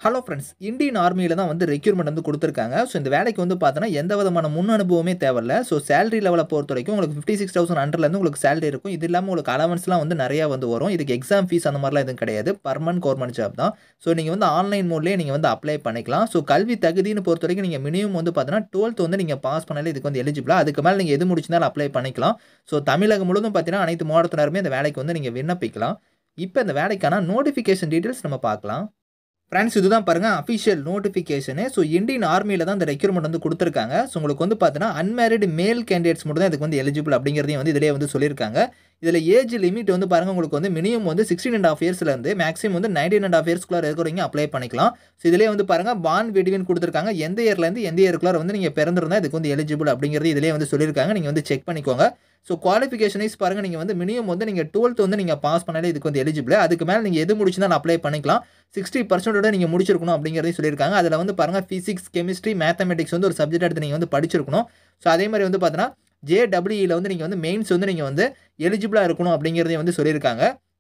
hello friends Indian ஆர்மியில் தான் வந்து ரெக்யூர்மெண்ட் வந்து கொடுத்துருக்காங்க ஸோ இந்த வேலைக்கு வந்து பார்த்தோன்னா எந்த விதமான முன் அனுபவமே தேவையில்ல ஸோ சேலரி லெவலை பொறுத்த வரைக்கும் உங்களுக்கு ஃபிஃப்டி சிக்ஸ் தௌசண்ட் ஹண்ட்ரட்லேருந்து உங்களுக்கு சேலரி இருக்கும் இது இல்லாமல் உங்களுக்கு அலவன்ஸ்லாம் வந்து நிறையா வந்து வரும் இதுக்கு எக்ஸாம் ஃபீஸ் அந்த மாதிரிலாம் எதுவும் கிடையாது பர்மனன்ட் கவர்மெண்ட் ஜாப் தான் ஸோ நீங்கள் வந்து ஆன்லைன் மோட்லேயே நீங்கள் வந்து அப்ளை பண்ணிக்கலாம் ஸோ கல்வி தகுதின்னு பொறுத்த வரைக்கும் நீங்கள் மினிமம் வந்து பார்த்தீங்கன்னா டுவெல்த் வந்து நீங்கள் பாஸ் பண்ணாலே இதுக்கு வந்து எலிஜிபிளாக அதுக்கு மேலே நீங்கள் எது முடிச்சிருந்தாலும் அப்ளை பண்ணிக்கலாம் ஸோ தமிழகம் முழுவதும் பார்த்தீங்கன்னா அனைத்து மாவட்டத்தினருமே இந்த வேலைக்கு வந்து நீங்கள் விண்ணப்பிக்கலாம் இப்போ இந்த வேலைக்கான நோட்டிஃபிகேஷன் டீட்டெயில்ஸ் நம்ம பார்க்கலாம் ஃப்ரெண்ட்ஸ் இதுதான் பாருங்கள் அஃபிஷியல் நோட்டிஃபிகேஷனு ஸோ இந்தியன் ஆர்மியில் தான் இந்த ரெக்யூர்மெண்ட் வந்து கொடுத்துருக்காங்க ஸோ உங்களுக்கு வந்து பார்த்தீங்கன்னா அன்மேரிடு மேல் கேண்டிடேட்ஸ் மட்டும் தான் இதுக்கு வந்து எலிஜிபிள் அப்படிங்கிறதையும் வந்து இதிலே வந்து சொல்லியிருக்காங்க இதில் ஏஜ் லிமிட் வந்து பாருங்கள் உங்களுக்கு வந்து மினிமம் வந்து சிக்ஸ்டீன் அண்ட் ஆஃப் இயர்ஸ்லேருந்து மேக்ஸிமம் வந்து நைன்டீன் அண்ட் ஆஃப் இயர்ஸ்க்குள்ளே இருக்கிறவங்க அப்ளை பண்ணிக்கலாம் ஸோ இதிலே வந்து பாருங்கள் பான் விடுவின் கொடுத்துருக்காங்க எந்த இயர்லேருந்து எந்த இயருக்குள்ளே வந்து நீங்கள் பிறந்திருந்தால் இதுக்கு வந்து எலிஜிபிள் அப்படிங்கிறது இதிலே வந்து சொல்லியிருக்காங்க நீங்கள் வந்து செக் பண்ணிக்கோங்க ஸோ குவாலிஃபிகேஷன் வைஸ் பாருங்கள் நீங்கள் வந்து மினிமம் வந்து நீங்கள் டுவெல்த் வந்து நீங்கள் பாஸ் பண்ணாலே இதுக்கு வந்து எலிஜிபிள் அதுக்கு மேலே நீங்கள் எது முடிச்சுதான் அப்ளை பண்ணிக்கலாம் சிக்ஸ்டி பர்சன்டோட நீங்கள் முடிச்சிருக்கணும் அப்படிங்கிறதையும் சொல்லியிருக்காங்க அதில் வந்து பாருங்கள் ஃபிசிக்ஸ் கெமிஸ்ட்ரி மேத்தமெட்டிக்ஸ் வந்து ஒரு சப்ஜெக்ட் எடுத்து நீங்கள் வந்து படிச்சிருக்கணும் ஸோ அதே மாதிரி வந்து பார்த்தீங்கன்னா ஜேடபிள்யூயில் வந்து நீங்கள் வந்து மெயின்ஸ் வந்து நீங்கள் வந்து எலிஜிபிளாக இருக்கணும் அப்படிங்கிறதையும் வந்து சொல்லியிருக்காங்க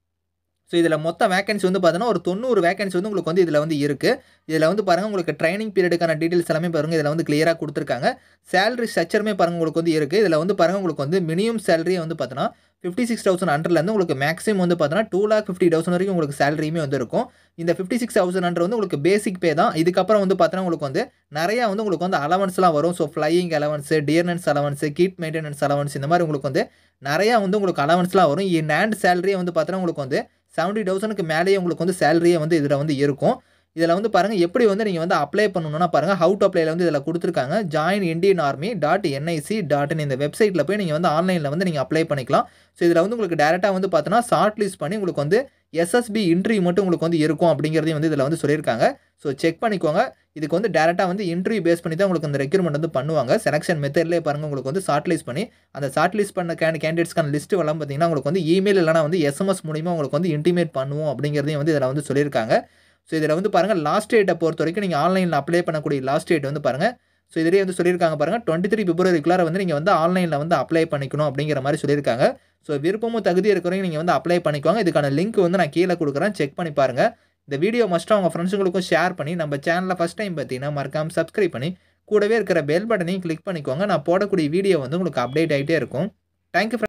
ஸோ இதில் மொத்த வேகன்சி வந்து பார்த்தீங்கன்னா ஒரு தொண்ணூறு வேகன்சி வந்து உங்களுக்கு வந்து இதில் வந்து இருக்குது இதில் வந்து பாருங்கள் உங்களுக்கு ட்ரைனிங் பீரியடுக்கான டீட்டெயில்ஸ் எல்லாமே பாருங்கள் இதில் வந்து கிளியராக கொடுத்துருக்காங்க சேலரி ஸ்ட்ரக்சருமே பாருங்கள் உங்களுக்கு வந்து இருக்குது இதில் வந்து பாருங்கள் உங்களுக்கு வந்து மினிமம் சேலரி வந்து பார்த்தீங்கன்னா ஃபிஃப்டி சிக்ஸ் தௌசண்ட் ஹண்ட்ரட்லேருந்து உங்களுக்கு மேக்ஸிமம் வந்து பார்த்தீங்கன்னா டூ லேக் ஃபிஃப்டி தௌசண்ட் வரைக்கும் உங்களுக்கு சேலரியுமே வந்து இருக்கும் இந்த ஃபிஃப்டி சிக்ஸ் தௌசண்ட் ஹண்ட்ரட் வந்து உங்களுக்கு பேசிக் பே தான் இதுக்கப்புறம் வந்து பார்த்தீங்கன்னா உங்களுக்கு வந்து நிறையா வந்து உங்களுக்கு வந்து அலவன்ஸ்லாம் வரும் so flying allowance dearness allowance kit maintenance allowance இந்த மாதிரி உங்களுக்கு வந்து நிறையா வந்து உங்களுக்கு அலவன்ஸ்லாம் வரும் இந்த ஆண்ட் சேலரியே வந்து பார்த்தீங்கன்னா உங்களுக்கு வந்து செவன்ட்டி தௌசண்ட்க்கு மேலேயே உங்களுக்கு வந்து சேலரியே வந்து இதில் வந்து இருக்கும் இதில் வந்து பாருங்கள் எப்படி வந்து நீங்கள் வந்து அப்ளை பண்ணணும்னா பாருங்கள் ஹவு டு அப்ளைல வந்து இதில் கொடுத்துருக்காங்க join Indian army dot NIC dot in இந்த வெப்சைட்டில் போய் நீங்கள் வந்து ஆன்லைனில் வந்து நீங்கள் அப்ளை பண்ணிக்கலாம் ஸோ இதில் வந்து உங்களுக்கு டேரெக்டாக வந்து பார்த்தோன்னா ஷார்ட் லிஸ்ட் பண்ணி உங்களுக்கு வந்து எஸ்எஸ்பி இன்ட்ரிவ் மட்டும் உங்களுக்கு வந்து இருக்கும் அப்படிங்கிறதையும் வந்து இதில் வந்து சொல்லியிருக்காங்க ஸோ செக் பண்ணிக்கோங்க இதுக்கு வந்து டேரெக்டாக வந்து இன்டர்வியூ பேஸ் பண்ணி தான் உங்களுக்கு அந்த ரெக்யூர்மெண்ட் வந்து பண்ணுவாங்க செலக்ஷன் மெத்தட்லேயே பாருங்கள் உங்களுக்கு வந்து ஷார்ட் லிஸ்ட் பண்ணி அந்த ஷார்ட் லிஸ்ட் பண்ண கேன் கேண்டிடேட்ஸ்க்கான லிஸ்ட்டு எல்லாம் பார்த்தீங்கன்னா உங்களுக்கு வந்து இமெயில் இல்லைனா வந்து எஸ்எம்எஸ் மூலிமா உங்களுக்கு வந்து இன்டிமேட் பண்ணுவோம் அப்படிங்கிறதையும் வந்து இதில் வந்து சொல்லியிருக்காங்க ஸோ இதில் வந்து பாருங்கள் லாஸ்ட் டேட்டை பொறுத்த வரைக்கும் நீங்கள் ஆன்லைனில் அப்ளை பண்ணக்கூடிய லாஸ்ட் டேட் வந்து பாருங்கள் ஸோ இதிலே வந்து சொல்லியிருக்காங்க பாருங்கள் டுவெண்ட்டி த்ரீ பிப்ரவரிக்குள்ளார வந்து நீங்கள் வந்து ஆன்லைனில் வந்து அப்ளை பண்ணிக்கணும் அப்படிங்கிற மாதிரி சொல்லியிருக்காங்க ஸோ விருப்பமும் தகுதி இருக்கிறவங்க நீங்கள் வந்து அப்ளை பண்ணிக்கோங்க இதுக்கான லிங்க் வந்து நான் கீழே கொடுக்குறேன் செக் பண்ணி பாருங்கள் இந்த வீடியோ மஸ்ட்டாக உங்கள் ஃப்ரெண்ட்ஸுங்களுக்கும் ஷேர் பண்ணி நம்ம சேனலில் ஃபஸ்ட் டைம் பார்த்தீங்கன்னா மறக்காமல் சப்ஸ்கிரைப் பண்ணி கூடவே இருக்கிற பெல் பட்டனையும் கிளிக் பண்ணிக்கோங்க நான் போடக்கூடிய வீடியோ வந்து உங்களுக்கு அப்டேட் ஆகிட்டே இருக்கும் தேங்க்யூ